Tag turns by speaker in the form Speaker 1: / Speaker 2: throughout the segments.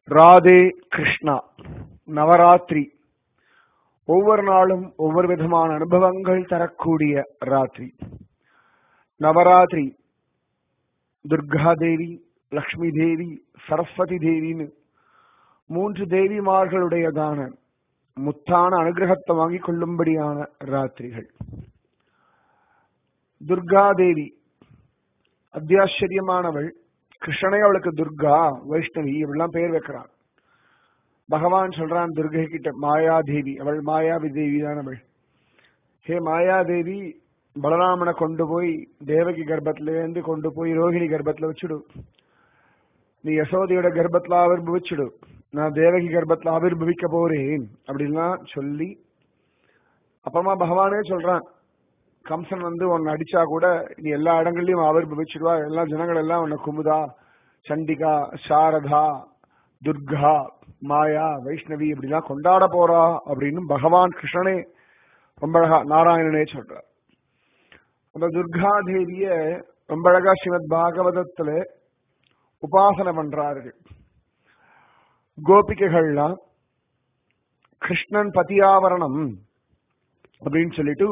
Speaker 1: ராதே கிருஷ்ணா நவராத்திரி ஒவ்வொரு நாளும் ஒவ்வொரு விதமான அனுபவங்கள் தரக்கூடிய ராத்திரி நவராத்திரி துர்கா தேவி லக்ஷ்மி தேவி சரஸ்வதி தேவின்னு மூன்று தேவிமார்களுடையதான முத்தான அனுகிரகத்தை வாங்கிக் கொள்ளும்படியான ராத்திரிகள் துர்கா தேவி அத்தியாச்சரியமானவள் கிருஷ்ணனே அவளுக்கு துர்கா வைஷ்ணவி இப்படிலாம் பெயர் வைக்கிறான் பகவான் சொல்றான் துர்கை கிட்ட மாயாதேவி அவள் மாயாவி தேவி தானவள் ஹே மாயாதேவி பலராமனை கொண்டு போய் தேவகி கர்ப்பத்திலேருந்து கொண்டு போய் ரோஹிணி கர்ப்பத்துல வச்சுடு நீ யசோதையோட கர்ப்பத்துல ஆவிர்பவிச்சுடு நான் தேவகி கர்ப்பத்துல ஆவிர்பவிக்க போறேன் அப்படின்லாம் சொல்லி அப்புறமா பகவானே சொல்றான் கம்சன் வந்து உன்னை அடிச்சா கூட நீ எல்லா இடங்கள்லயும் ஆவிர்பவிச்சிடுவா எல்லா ஜனங்கள் எல்லாம் உன்னை குமுதா சண்டிகா சாரதா துர்கா மாயா வைஷ்ணவி இப்படிலாம் கொண்டாட போறா அப்படின்னு பகவான் கிருஷ்ணனே ரொம்ப அழகா நாராயணனே சொல்றார் அந்த துர்கா தேவிய ரொம்ப அழகா ஸ்ரீமத் பாகவதத்துல உபாசனை பண்றார்கள் கோபிகைகள்லாம் கிருஷ்ணன் பதியாவரணம் அப்படின்னு சொல்லிட்டு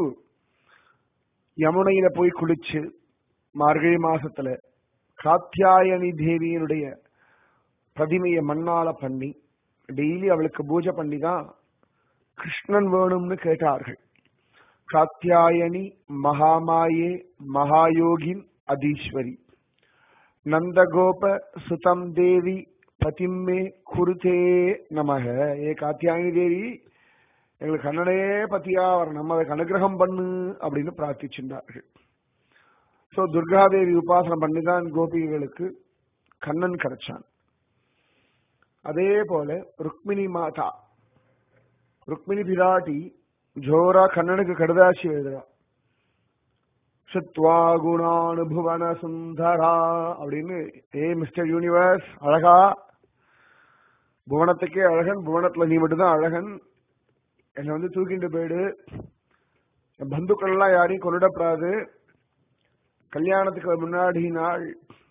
Speaker 1: யமுனையில போய் குளிச்சு மார்கழி மாசத்துல காத்தியாயனி தேவியினுடைய பிரதிமையை மண்ணால பண்ணி டெய்லி அவளுக்கு பூஜை பண்ணி தான் கிருஷ்ணன் வேணும்னு கேட்டார்கள் காத்தியாயனி மகாமாயே மகாயோகின் அதீஸ்வரி நந்தகோப சுதம் தேவி பதிம்மே குருதே நமக ஏ காத்தியாயனி தேவி எங்களுக்கு கண்ணனே பத்தியா வரணும் அதுக்கு அனுகிரகம் பண்ணு அப்படின்னு பிரார்த்திச்சிருந்தார்கள் சோ துர்காதேவி உபாசனை பண்ணிதான் கோபிகளுக்கு கண்ணன் கிடைச்சான் அதே போல ருக்மிணி மாதா ருக்மிணி பிராட்டி ஜோரா கண்ணனுக்கு கடுதாசி எழுதுறா சுத்வா குணானுபுவன சுந்தரா அப்படின்னு ஏ மிஸ்டர் யூனிவர்ஸ் அழகா புவனத்துக்கே அழகன் புவனத்துல நீ மட்டும்தான் அழகன் என்னை வந்து தூக்கிட்டு போயிடு என் பந்துக்கள் எல்லாம் யாரையும் கொண்டுடப்படாது கல்யாணத்துக்கு முன்னாடி நாள்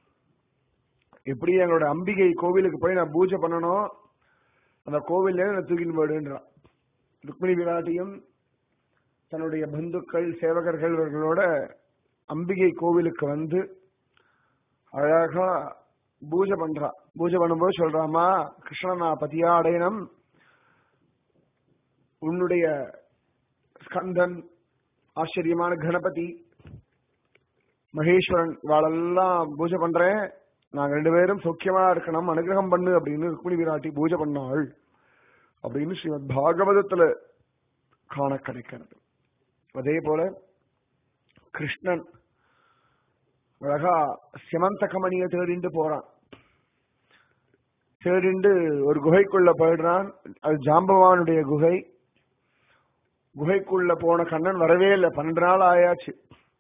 Speaker 1: எப்படி எங்களோட அம்பிகை கோவிலுக்கு போய் நான் பூஜை பண்ணணும் அந்த கோவில்ல நான் தூக்கிட்டு போயிடுன்றான் ருக்மிணி விராட்டியும் தன்னுடைய பந்துக்கள் சேவகர்கள் இவர்களோட அம்பிகை கோவிலுக்கு வந்து அழகா பூஜை பண்றா பூஜை பண்ணும்போது சொல்றாமா கிருஷ்ணன் நான் பதியா அடையணும் உன்னுடைய ஸ்கந்தன் ஆச்சரியமான கணபதி மகேஸ்வரன் இவாளெல்லாம் பூஜை பண்றேன் நாங்க ரெண்டு பேரும் சௌக்கியமா இருக்கணும் அனுகிரகம் பண்ணு அப்படின்னு ருக்மிணி விராட்டி பூஜை பண்ணாள் அப்படின்னு ஸ்ரீமத் பாகவதத்துல காண கிடைக்கிறது அதே போல கிருஷ்ணன் அழகா சிமந்த கமணிய தேடிண்டு போறான் தேடிண்டு ஒரு குகைக்குள்ள போயிடுறான் அது ஜாம்பவானுடைய குகை குகைக்குள்ள போன கண்ணன் வரவே இல்லை பன்னெண்டு நாள் ஆயாச்சு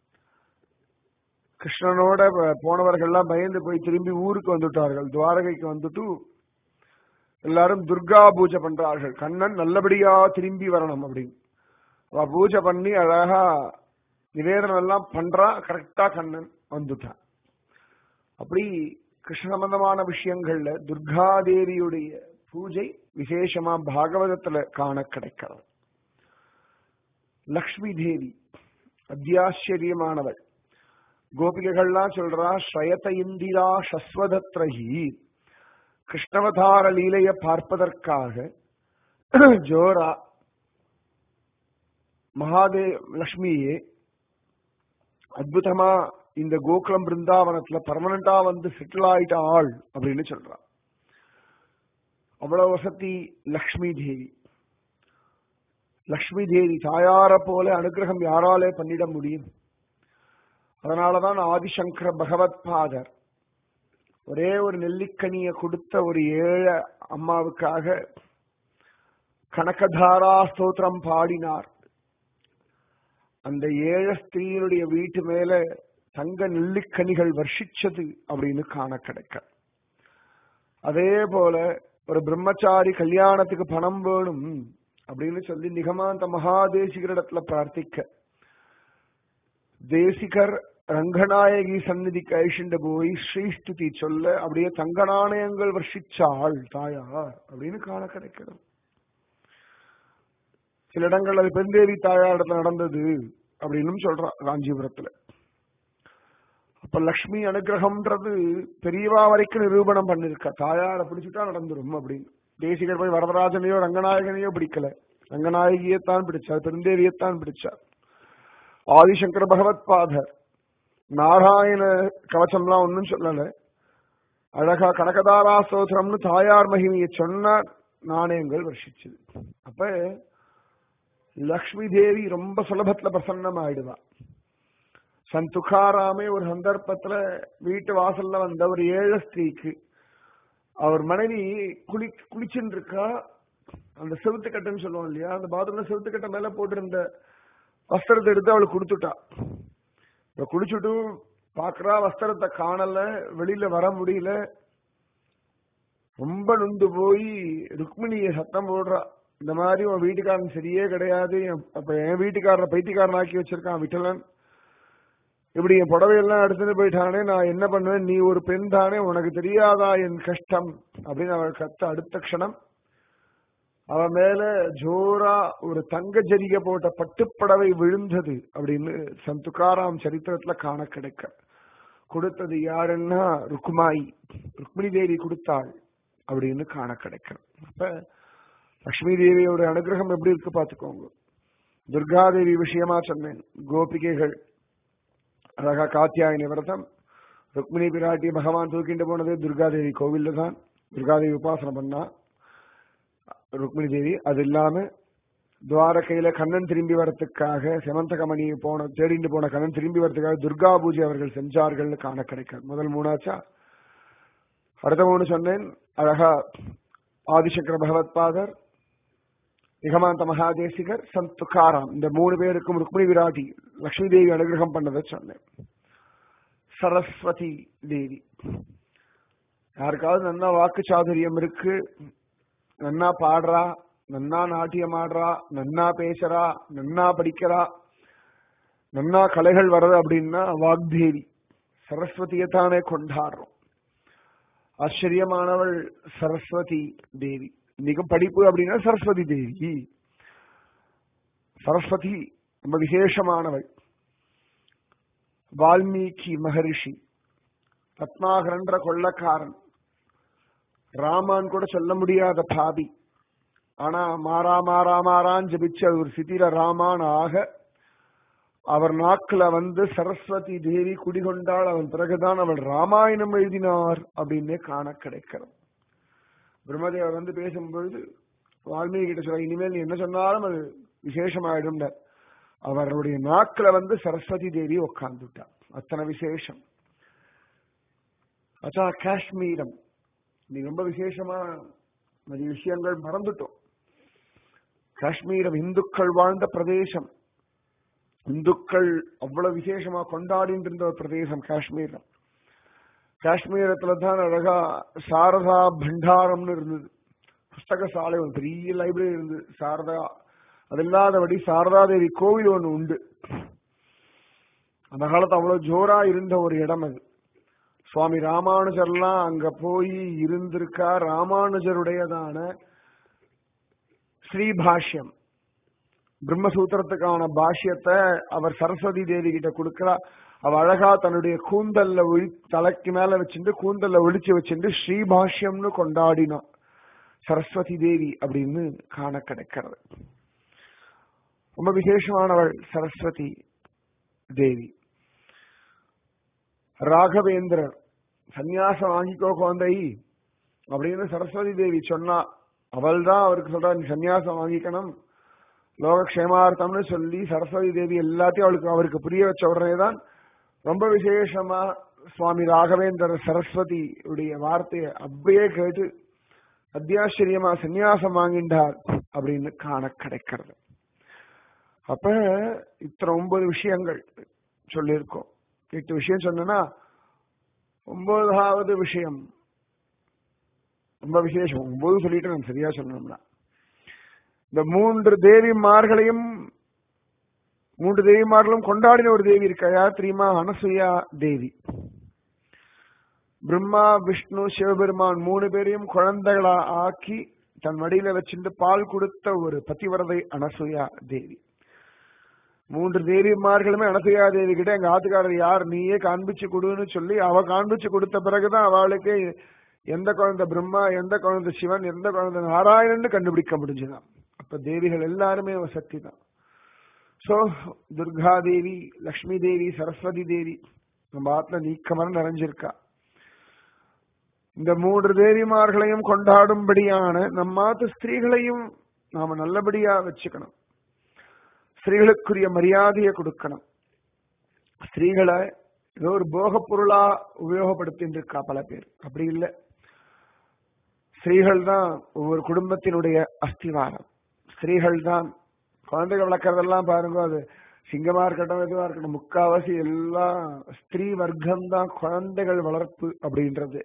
Speaker 1: கிருஷ்ணனோட போனவர்கள்லாம் பயந்து போய் திரும்பி ஊருக்கு வந்துட்டார்கள் துவாரகைக்கு வந்துட்டு எல்லாரும் துர்கா பூஜை பண்றார்கள் கண்ணன் நல்லபடியா திரும்பி வரணும் அப்படின்னு அவ பூஜை பண்ணி அழகா நிவேதனம் எல்லாம் பண்றா கரெக்டா கண்ணன் வந்துட்டான் அப்படி கிருஷ்ண சம்பந்தமான விஷயங்கள்ல துர்காதேவியுடைய பூஜை விசேஷமா பாகவதத்துல காண கிடைக்கிறது லக்ஷ்மி தேவி அத்தியாச்சரியமானவள் கோபிகைகள்லாம் சொல்றா ஸ்ரயத இந்திரா சஸ்வதத்ரஹி கிருஷ்ணவதார லீலைய பார்ப்பதற்காக ஜோரா மகாதே லக்ஷ்மியே அற்புதமா இந்த கோகுலம் பிருந்தாவனத்துல பர்மனண்டா வந்து செட்டில் ஆயிட்ட ஆள் அப்படின்னு சொல்றான் அவ்வளவு வசதி லக்ஷ்மி தேவி லக்ஷ்மி தேவி தாயார போல அனுகிரகம் யாராலே பண்ணிட முடியும் அதனாலதான் ஆதிசங்கர பகவத் பாதர் ஒரே ஒரு நெல்லிக்கனிய கொடுத்த ஒரு ஏழை அம்மாவுக்காக கனகதாரா ஸ்தோத்திரம் பாடினார் அந்த ஏழை ஸ்திரீனுடைய வீட்டு மேல தங்க நெல்லிக்கனிகள் வர்ஷிச்சது அப்படின்னு காண கிடைக்க அதே போல ஒரு பிரம்மச்சாரி கல்யாணத்துக்கு பணம் வேணும் அப்படின்னு சொல்லி நிகமாந்த மகாதேசிகரிடத்துல பிரார்த்திக்க தேசிகர் ரங்கநாயகி சந்நிதிக்கு அழிச்சுண்டு போய் ஸ்ரீஸ்துதி சொல்ல அப்படியே தங்க நாணயங்கள் வர்ஷிச்சாள் தாயார் அப்படின்னு காண கிடைக்கிறது சில இடங்கள் அது பெருந்தேவி தாயார் இடத்துல நடந்தது அப்படின்னு சொல்றான் காஞ்சிபுரத்துல அப்ப லக்ஷ்மி அனுகிரகம்ன்றது பெரியவா வரைக்கும் நிரூபணம் பண்ணிருக்க தாயாரை பிடிச்சுட்டா நடந்துரும் அப்படின்னு தேசிகர் போய் வரதராஜனையோ ரங்கநாயகனையோ பிடிக்கல ரங்கநாயகியைத்தான் பிடிச்சார் பெருந்தேவியைத்தான் பிடிச்சார் ஆதிசங்கர பகவத் பாதர் நாராயண கவச்சம்லாம் ஒன்னும் சொல்லல அழகா கனகதாரா ஸ்தோத்திரம்னு தாயார் மகிமையை சொன்னார் நாணயங்கள் வர்ஷிச்சது அப்ப லக்ஷ்மி தேவி ரொம்ப சுலபத்துல பிரசன்னம் ஆயிடுவா சன் துக்காராமே ஒரு சந்தர்ப்பத்துல வீட்டு வாசல்ல வந்த ஒரு ஏழை ஸ்திரீக்கு அவர் மனைவி குளி குளிச்சுட்டு இருக்கா அந்த செவுத்து கட்டைன்னு சொல்லுவோம் இல்லையா அந்த பாத்ரூம்ல செவுத்து கட்டை மேல போட்டிருந்த வஸ்திரத்தை எடுத்து அவளுக்கு கொடுத்துட்டா இப்ப குளிச்சுட்டு பாக்குறா வஸ்திரத்தை காணல வெளியில வர முடியல ரொம்ப நொந்து போய் ருக்மிணிய சத்தம் போடுறா இந்த மாதிரி உன் வீட்டுக்காரன் சரியே கிடையாது என்- அப்ப என் வீட்டுக்காரரை பைத்தியக்காரன் ஆக்கி வச்சிருக்கான் விட்டலன் இப்படி என் புடவையெல்லாம் எடுத்துட்டு போயிட்டானே நான் என்ன பண்ணுவேன் நீ ஒரு பெண் தானே உனக்கு தெரியாதா என் கஷ்டம் அப்படின்னு அவள் கத்த அடுத்த க்ஷணம் அவ மேல ஜோரா ஒரு தங்க ஜரிகை போட்ட பட்டுப்படவை விழுந்தது அப்படின்னு சந்துகாராம் சரித்திரத்துல காண கிடைக்க கொடுத்தது யாருன்னா ருக்குமாயி ருக்மிணி தேவி கொடுத்தாள் அப்படின்னு காண கிடைக்கும் அப்ப லக்ஷ்மி தேவியோட அனுகிரகம் எப்படி இருக்கு பாத்துக்கோங்க துர்காதேவி விஷயமா சொன்னேன் கோபிகைகள் அழகா காத்தியாயனி விரதம் ருக்மிணி பிராட்டி பகவான் தூக்கிட்டு போனது துர்காதேவி கோவில்ல தான் துர்காதேவி உபாசனை பண்ணா ருக்மிணி தேவி அது இல்லாம துவாரகையில கண்ணன் திரும்பி வரத்துக்காக செமந்தகமணி போன தேடிட்டு போன கண்ணன் திரும்பி வரத்துக்காக துர்கா பூஜை அவர்கள் செஞ்சார்கள் காண கிடைக்க முதல் மூணாச்சா அடுத்த மூணு சொன்னேன் அழகா ஆதிசங்கர பகவத்பாதர் நிகமாந்த மகாதேசிகர் சந்த் துக்காராம் இந்த மூணு பேருக்கும் ருக்மிணி விராட்டி லக்ஷ்மி தேவி அனுகிரகம் பண்ணதை சொன்னேன் சரஸ்வதி தேவி யாருக்காவது நன்னா வாக்கு சாதுரியம் இருக்கு நன்னா பாடுறா நன்னா நாட்டியம் ஆடுறா நன்னா பேசுறா நன்னா படிக்கிறா நன்னா கலைகள் வர்றது அப்படின்னா வாக்தேவி சரஸ்வதியை தானே கொண்டாடுறோம் ஆச்சரியமானவள் சரஸ்வதி தேவி இன்னைக்கு படிப்பு அப்படின்னா சரஸ்வதி தேவி சரஸ்வதி ரொம்ப விசேஷமானவள் வால்மீகி மகரிஷி ரத்னாகரன்ற கொள்ளக்காரன் ராமான் கூட சொல்ல முடியாத பாபி ஆனா மாறா மாறா மாறான்னு ஜபிச்சு அது ஒரு சித்திர ராமான் ஆக அவர் நாக்குல வந்து சரஸ்வதி தேவி குடிகொண்டாள் அவன் பிறகுதான் அவள் ராமாயணம் எழுதினார் அப்படின்னே காண கிடைக்கிறது பிரம்மதேவர் வந்து பேசும்பொழுது வால்மீகி கிட்ட சொல்ல இனிமேல் நீ என்ன சொன்னாலும் அது விசேஷமாயிடும் அவருடைய நாக்குல வந்து சரஸ்வதி தேவி உட்கார்ந்துட்டா அத்தனை விசேஷம் அச்சா காஷ்மீரம் நீ ரொம்ப விசேஷமா நிறைய விஷயங்கள் மறந்துட்டோம் காஷ்மீரம் இந்துக்கள் வாழ்ந்த பிரதேசம் இந்துக்கள் அவ்வளவு விசேஷமா கொண்டாடிட்டு இருந்த ஒரு பிரதேசம் காஷ்மீரம் காஷ்மீரத்துல தான் அழகா சாரதா பண்டாரம்னு இருந்தது புஸ்தக சாலை ஒரு பெரிய லைப்ரரி இருந்தது சாரதா அது இல்லாதபடி சாரதா தேவி கோவில் ஒண்ணு உண்டு அந்த காலத்து அவ்வளவு ஜோரா இருந்த ஒரு இடம் அது சுவாமி ராமானுஜர்லாம் அங்க போய் இருந்திருக்கா ராமானுஜருடையதான ஸ்ரீபாஷ்யம் பிரம்மசூத்திரத்துக்கான பாஷ்யத்தை அவர் சரஸ்வதி தேவி கிட்ட கொடுக்கிறா அவ அழகா தன்னுடைய கூந்தல்ல ஒழி தலைக்கு மேல வச்சுட்டு கூந்தல்ல ஒழிச்சு வச்சுட்டு ஸ்ரீபாஷ்யம்னு கொண்டாடினான் சரஸ்வதி தேவி அப்படின்னு காண கிடைக்கிறது ரொம்ப விசேஷமானவள் சரஸ்வதி தேவி ராகவேந்திரர் சந்நியாசம் வாங்கிக்கோ குழந்தை அப்படின்னு சரஸ்வதி தேவி சொன்னா அவள் தான் அவருக்கு சொல்றா நீ சந்நியாசம் வாங்கிக்கணும் லோகக்ஷேமார்த்தம்னு சொல்லி சரஸ்வதி தேவி எல்லாத்தையும் அவளுக்கு அவருக்கு புரிய வச்ச உடனே தான் ரொம்ப விசேஷமா சுவாமி ராகவேந்திரர் சரஸ்வதி உடைய வார்த்தையை அப்படியே கேட்டு அத்தியாச்சரியமா சந்நியாசம் வாங்கின்றார் அப்படின்னு காண கிடைக்கிறது அப்ப இத்தனை ஒன்பது விஷயங்கள் சொல்லியிருக்கோம் எட்டு விஷயம் சொன்னா ஒன்பதாவது விஷயம் ரொம்ப விசேஷம் ஒன்பது சொல்லிட்டு நான் சரியா சொல்லணும்னா இந்த மூன்று தேவிமார்களையும் மூன்று தேவிமார்களும் கொண்டாடின ஒரு தேவி இருக்கா யார் தெரியுமா அனசுயா தேவி பிரம்மா விஷ்ணு சிவபெருமான் மூணு பேரையும் குழந்தைகளா ஆக்கி தன் மடியில வச்சுட்டு பால் கொடுத்த ஒரு பதிவரதை அனசுயா தேவி மூன்று தேவிமார்களுமே அனசுயா தேவி கிட்ட எங்க ஆத்துக்காரர் யார் நீயே காண்பிச்சு கொடுன்னு சொல்லி அவ காண்பிச்சு கொடுத்த பிறகுதான் அவளுக்கு எந்த குழந்தை பிரம்மா எந்த குழந்தை சிவன் எந்த குழந்தை நாராயணன் கண்டுபிடிக்க முடிஞ்சுதான் அப்ப தேவிகள் எல்லாருமே ஒரு சக்தி தான் சோ துர்கா தேவி லக்ஷ்மி தேவி சரஸ்வதி தேவி நம்ம ஆத்ம நீக்கமர நிறைஞ்சிருக்கா இந்த மூன்று தேவிமார்களையும் கொண்டாடும்படியான நம்மாத்து ஸ்திரீகளையும் நாம நல்லபடியா வச்சுக்கணும் ஸ்திரீகளுக்குரிய மரியாதையை கொடுக்கணும் ஸ்திரீகளை ஏதோ ஒரு போக பொருளா உபயோகப்படுத்திட்டு இருக்கா பல பேர் அப்படி இல்லை ஸ்திரீகள் தான் ஒவ்வொரு குடும்பத்தினுடைய அஸ்திவாரம் ஸ்திரீகள் தான் குழந்தைகள் வளர்க்கறதெல்லாம் பாருங்க அது சிங்கமா இருக்கட்டும் எதுவா இருக்கட்டும் முக்காவாசி எல்லாம் ஸ்திரீ வர்க்கம் தான் குழந்தைகள் வளர்ப்பு அப்படின்றது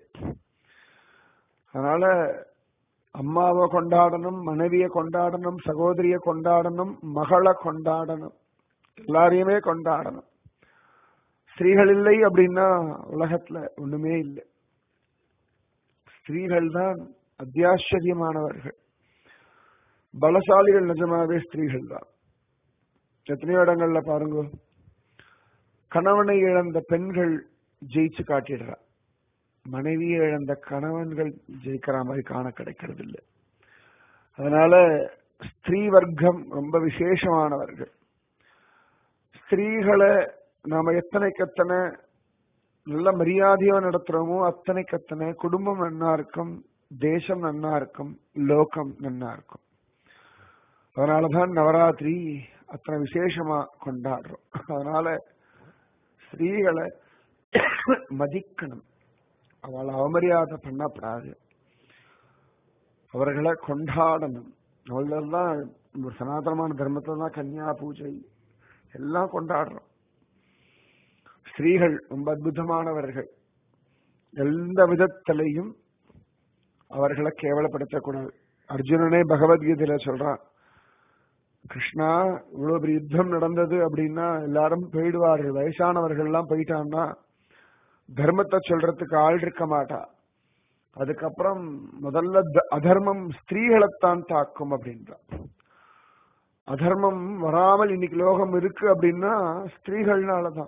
Speaker 1: அதனால அம்மாவை கொண்டாடணும் மனைவியை கொண்டாடணும் சகோதரிய கொண்டாடணும் மகளை கொண்டாடணும் எல்லாரையுமே கொண்டாடணும் ஸ்திரீகள் இல்லை அப்படின்னா உலகத்துல ஒண்ணுமே இல்லை ஸ்திரீகள் தான் அத்தியாச்சரியமானவர்கள் பலசாலிகள் நிஜமாவே ஸ்திரீகள் தான் எத்தனையோ இடங்கள்ல பாருங்க கணவனை இழந்த பெண்கள் ஜெயிச்சு காட்டிடுறா மனைவியை இழந்த கணவன்கள் ஜெயிக்கிற மாதிரி காண கிடைக்கிறது இல்லை அதனால ஸ்திரீ வர்க்கம் ரொம்ப விசேஷமானவர்கள் ஸ்திரீகளை நாம எத்தனைக்கத்தனை நல்ல மரியாதையா நடத்துறோமோ அத்தனைக்கத்தனை குடும்பம் நன்னா இருக்கும் தேசம் நன்னா இருக்கும் லோகம் நன்னா இருக்கும் அதனாலதான் நவராத்திரி அத்தனை விசேஷமா கொண்டாடுறோம் அதனால ஸ்திரீகளை மதிக்கணும் அவளை அவமரியாதை பண்ணப்படாது அவர்களை கொண்டாடணும் அவள்தான் ஒரு சனாதனமான தர்மத்தை தான் கன்னியா பூஜை எல்லாம் கொண்டாடுறோம் ஸ்திரீகள் ரொம்ப அற்புதமானவர்கள் எந்த விதத்திலையும் அவர்களை கேவலப்படுத்தக்கூடாது அர்ஜுனனே பகவத்கீதையில சொல்றான் கிருஷ்ணா இவ்வளவு பெரிய யுத்தம் நடந்தது அப்படின்னா எல்லாரும் போயிடுவார்கள் வயசானவர்கள் எல்லாம் போயிட்டான்னா தர்மத்தை சொல்றதுக்கு ஆள் இருக்க மாட்டா அதுக்கப்புறம் முதல்ல அதர்மம் ஸ்திரீகளைத்தான் தாக்கும் அப்படின்றான் அதர்மம் வராமல் இன்னைக்கு லோகம் இருக்கு அப்படின்னா ஸ்திரீகள்னாலதான்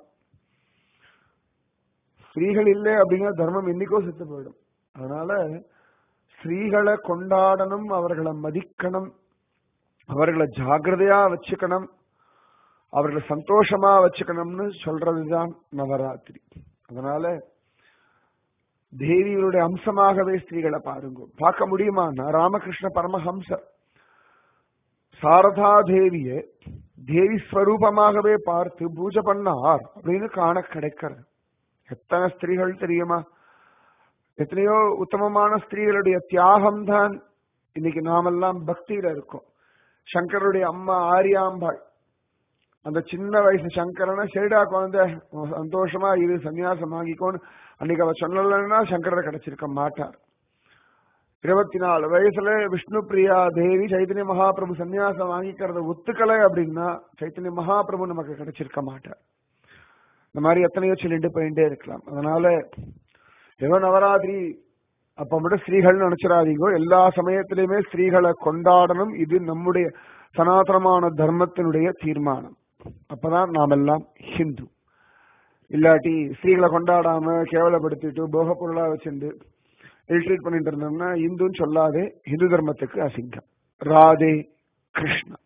Speaker 1: ஸ்திரீகள் இல்லை அப்படின்னா தர்மம் என்னைக்கோ செத்து போயிடும் அதனால ஸ்திரீகளை கொண்டாடணும் அவர்களை மதிக்கணும் அவர்களை ஜாகிரதையா வச்சுக்கணும் அவர்களை சந்தோஷமா வச்சுக்கணும்னு சொல்றதுதான் நவராத்திரி அதனால தேவியருடைய அம்சமாகவே ஸ்திரீகளை பாருங்க பார்க்க முடியுமா ராமகிருஷ்ண பரமஹம்சர் சாரதா தேவிய தேவி ஸ்வரூபமாகவே பார்த்து பூஜை பண்ணார் அப்படின்னு காண கிடைக்கிறது எத்தனை ஸ்திரீகள் தெரியுமா எத்தனையோ உத்தமமான ஸ்திரீகளுடைய தியாகம் தான் இன்னைக்கு நாமெல்லாம் பக்தியில இருக்கோம் சங்கருடைய அம்மா ஆரியாம்பாள் அந்த சின்ன வயசு சங்கரனை சரிடா குழந்தை சந்தோஷமா இரு சன்னியாசம் வாங்கிக்கோன்னு அன்னைக்கு அவ சொல்லலைன்னா சங்கரரை கிடைச்சிருக்க மாட்டார் இருபத்தி நாலு வயசுல விஷ்ணு பிரியா தேவி சைத்தன்ய மகாபிரபு சன்னியாசம் வாங்கிக்கிறத ஒத்துக்கலை அப்படின்னா சைத்தன்ய மகாபிரபு நமக்கு கிடைச்சிருக்க மாட்டார் இந்த மாதிரி எத்தனையோ சொல்லிட்டு போயிட்டே இருக்கலாம் அதனால ஏதோ நவராத்திரி அப்ப மட்டும் ஸ்திரீகள் நினைச்சிடாதீங்கோ எல்லா சமயத்திலுமே ஸ்திரீகளை கொண்டாடணும் இது நம்முடைய சனாதனமான தர்மத்தினுடைய தீர்மானம் அப்பதான் நாம் எல்லாம் ஹிந்து இல்லாட்டி ஸ்திரீகளை கொண்டாடாம கேவலப்படுத்திட்டு போக பொருளா வச்சுட்டு இல்ட்ரீட் பண்ணிட்டு இருந்தோம்னா இந்துன்னு சொல்லாதே ஹிந்து தர்மத்துக்கு அசிங்கம் ராதே கிருஷ்ணா